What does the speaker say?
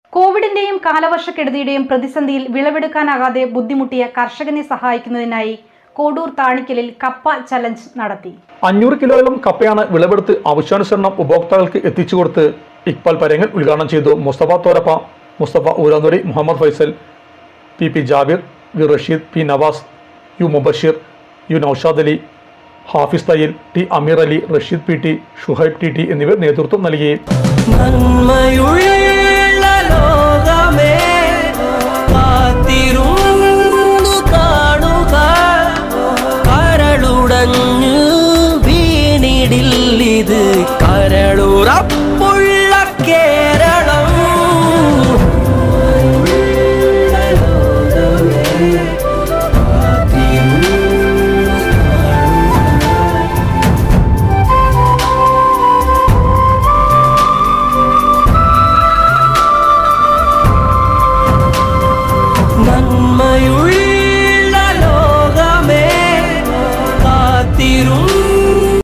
കോവിഡിന്റെയും കാലവർഷക്കെടുതിയുടെയും പ്രതിസന്ധിയിൽ വിളവെടുക്കാനാകാതെ ബുദ്ധിമുട്ടിയ കർഷകനെ സഹായിക്കുന്നതിനായി കോഡൂർ താണിക്കലിൽ കപ്പ ചലഞ്ച് നടത്തി അഞ്ഞൂറ് കിലോയോളം കപ്പയാണ് വിളവെടുത്ത് ആവശ്യാനുസരണം ഉപഭോക്താക്കൾക്ക് എത്തിച്ചു കൊടുത്ത് ഇക്ബാൽ പരങ്ങൽ ഉദ്ഘാടനം ചെയ്തു Mustafa Thorappa Mustafa Ooraannuri Muhammad Faisal P P Jabir V Rasheed P Navas U Mubashir U Noushad Ali Hafiz Thayyal T Ameer Ali Rasheed P T Shuhaib T T എന്നിവർ നേതൃത്വം നൽകി നന്മയുള്ള